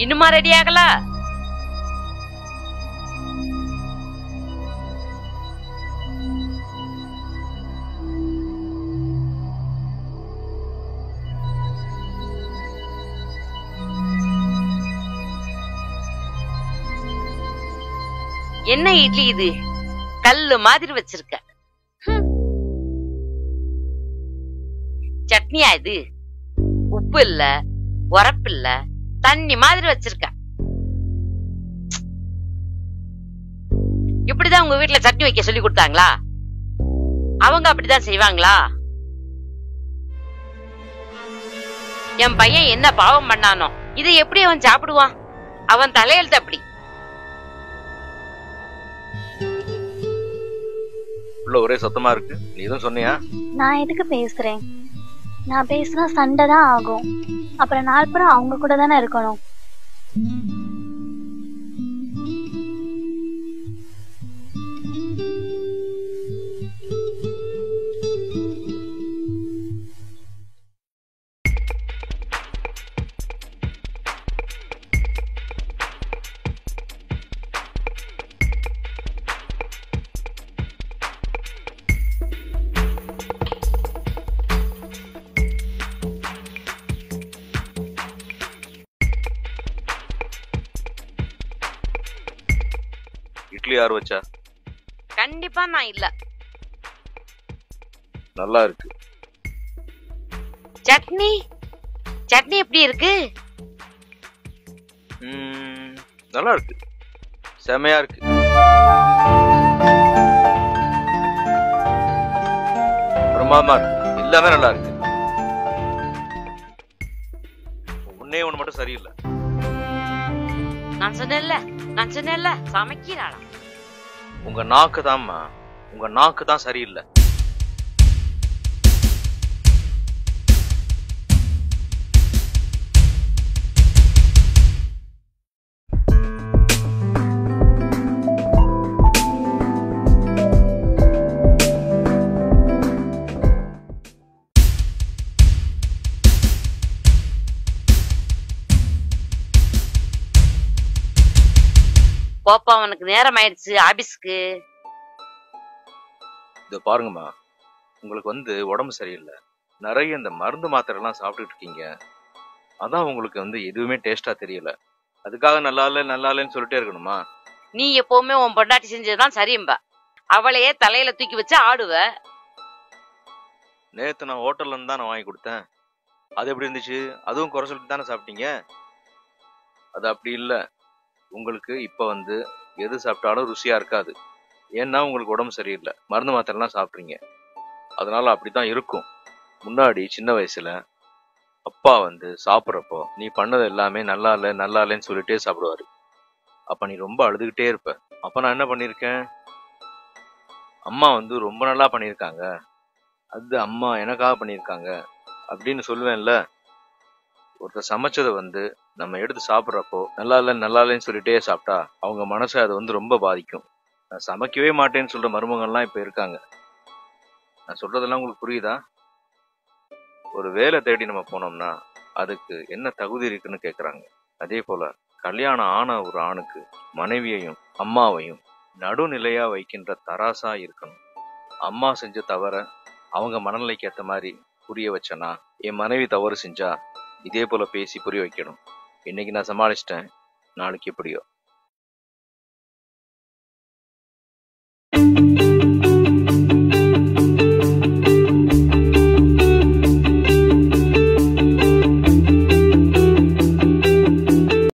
இன்னுமா ரெடி ஆகல என்ன இட்லி இது கல்லு மாதிரி வச்சிருக்க ஹம். சட்னியா இது உப்பு இல்ல உரப்பு இல்ல தண்ணி மாதிரி வச்சிருக்க இப்படிதான் உங்க வீட்டுல சட்னி வைக்க சொல்லி கொடுத்தாங்களா அவங்க அப்படிதான் செய்வாங்களா என் பையன் என்ன பாவம் பண்ணானோ இதை எப்படி அவன் சாப்பிடுவான் அவன் தலையெழுத்து அப்படி உள்ள ஒரே சத்தமா இருக்கு நீ எதுவும் சொன்னியா நான் எதுக்கு பேசுறேன் நான் பேசினா சண்டை தான் ஆகும் அப்புறம் நாள் பூரா அவங்க கூட தானே இருக்கணும் இட்லி யார் வச்சா கண்டிப்பா நான் இல்ல நல்லா இருக்கு சட்னி சட்னி எப்படி இருக்கு ம், நல்லா இருக்கு செமையா இருக்கு பிரமாதமா இருக்கு எல்லாமே நல்லா இருக்கு ஒன்னே ஒண்ணு மட்டும் சரியில்லை நான் சொன்னேன்ல நான் சொன்னேன்ல சமைக்கிறாளா உங்க நாக்கு தான்மா உங்க நாக்கு தான் சரியில்லை போப்பா அவனுக்கு நேரம் ஆயிடுச்சு ஆபீஸ்க்கு இதை பாருங்கம்மா உங்களுக்கு வந்து உடம்பு சரியில்லை நிறைய இந்த மருந்து மாத்திரை எல்லாம் சாப்பிட்டுட்டு இருக்கீங்க அதான் உங்களுக்கு வந்து எதுவுமே டேஸ்டா தெரியல அதுக்காக நல்லா இல்லை நல்லா இல்லைன்னு சொல்லிட்டே இருக்கணுமா நீ எப்பவுமே உன் பொண்டாட்டி செஞ்சதுதான் சரியும்பா அவளையே தலையில தூக்கி வச்சு ஆடுவ நேத்து நான் ஹோட்டல்ல இருந்து தான் நான் வாங்கி கொடுத்தேன் அது எப்படி இருந்துச்சு அதுவும் குறை சொல்லிட்டு தானே சாப்பிட்டீங்க அது அப்படி இல்லை உங்களுக்கு இப்போ வந்து எது சாப்பிட்டாலும் ருசியா இருக்காது ஏன்னா உங்களுக்கு உடம்பு சரியில்லை மருந்து மாத்திரைலாம் சாப்பிட்றீங்க அதனால அப்படித்தான் இருக்கும் முன்னாடி சின்ன வயசுல அப்பா வந்து சாப்பிட்றப்போ நீ பண்ணது எல்லாமே நல்லா இல்லை நல்லா இல்லைன்னு சொல்லிட்டே சாப்பிடுவாரு அப்ப நீ ரொம்ப அழுதுகிட்டே இருப்ப அப்ப நான் என்ன பண்ணியிருக்கேன் அம்மா வந்து ரொம்ப நல்லா பண்ணியிருக்காங்க அது அம்மா எனக்காக பண்ணியிருக்காங்க அப்படின்னு சொல்லுவேன்ல ஒருத்தர் சமைச்சதை வந்து நம்ம எடுத்து சாப்பிட்றப்போ நல்லா இல்லை நல்லா இல்லைன்னு சொல்லிட்டே சாப்பிட்டா அவங்க மனசை அது வந்து ரொம்ப பாதிக்கும் நான் சமைக்கவே மாட்டேன்னு சொல்ற மருமகன்லாம் இப்போ இருக்காங்க நான் சொல்றதெல்லாம் உங்களுக்கு புரியுதா ஒரு வேலை தேடி நம்ம போனோம்னா அதுக்கு என்ன தகுதி இருக்குன்னு கேட்குறாங்க அதே போல கல்யாணம் ஆன ஒரு ஆணுக்கு மனைவியையும் அம்மாவையும் நடுநிலையா வைக்கின்ற தராசா இருக்கணும் அம்மா செஞ்ச தவற அவங்க மனநிலைக்கு ஏத்த மாதிரி புரிய வச்சனா என் மனைவி தவறு செஞ்சா இதே போல பேசி புரிய வைக்கணும் இன்னைக்கு நான் சமாளிச்சிட்டேன் நாளைக்கு எப்படியோ